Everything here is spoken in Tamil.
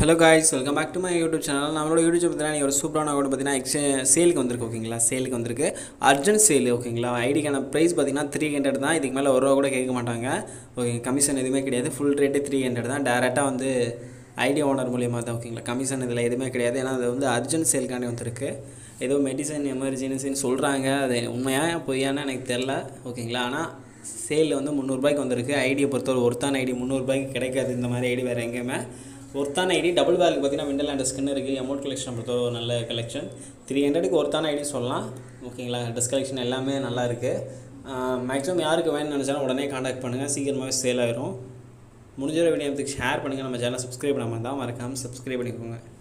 hello guys welcome back to my YouTube channel நம்மளோட யூடியூப் பார்த்தீங்கன்னா நீங்கள் ஒரு சூப்பரான கூட பார்த்தீங்கன்னா எக்ஸ சேலுக்கு வந்திருக்கு ஓகேங்களா சேலுக்கு வந்திருக்கு அர்ஜென்ட் சேல் ஓகேங்களா ஐடிக்கான ப்ரைஸ் பார்த்தீங்கன்னா த்ரீ ஹண்ட்ரட் தான் இதுக்கு மேலே ஒரு ரூபா கூட கேட்க மாட்டாங்க ஓகே கமிஷன் எதுவுமே கிடையாது ஃபுல் ரேட்டு த்ரீ ஹண்ட்ரட் தான் டேரெக்டாக வந்து ஐடி ஓனர் மூலியமாக தான் ஓகேங்களா கமிஷன் இதில் எதுவுமே கிடையாது ஏன்னா அது வந்து அர்ஜென்ட் சேலுக்காண்டி வந்திருக்கு ஏதோ மெடிசன் எமர்ஜென்சின்னு சொல்கிறாங்க அது உண்மையாக பொய்யான்னு எனக்கு தெரில ஓகேங்களா ஆனால் சேலில் வந்து முந்நூறுபாய்க்கு வந்திருக்கு ஐடியை பொறுத்தவரை ஒருத்தான ஐடி முந்நூறுபாய்க்கு கிடைக்காது இந்த மாதிரி ஐடி வேறு எங்கேயுமே ஒருத்தான ஐடி டபுள் பேருக்கு பார்த்தீங்கன்னா விண்டல் அண்ட் ஸ்கின் இருக்குது அமௌண்ட் கலெக்ஷன் பொறுத்தவரை ஒரு நல்ல கலெக்ஷன் த்ரீ ஹண்ட்ரடுக்கு ஒருத்தான ஐடி சொல்லலாம் ஓகேங்களா ட்ரெஸ் கலெக்ஷன் எல்லாமே நல்லா இருக்குது மேக்ஸிமம் யாருக்கு வேணும்னு நினச்சாலும் உடனே காண்டாக்ட் பண்ணுங்கள் சீக்கிரமாகவே சேல் ஆயிரும் முடிஞ்ச வீடியோ ஷேர் பண்ணுங்கள் நம்ம சேனல் சப்ஸ்கிரைப் பண்ணாமல் தான் மறக்காமல் சப்ஸ்கிரைப் பண்ணிக்கோங்க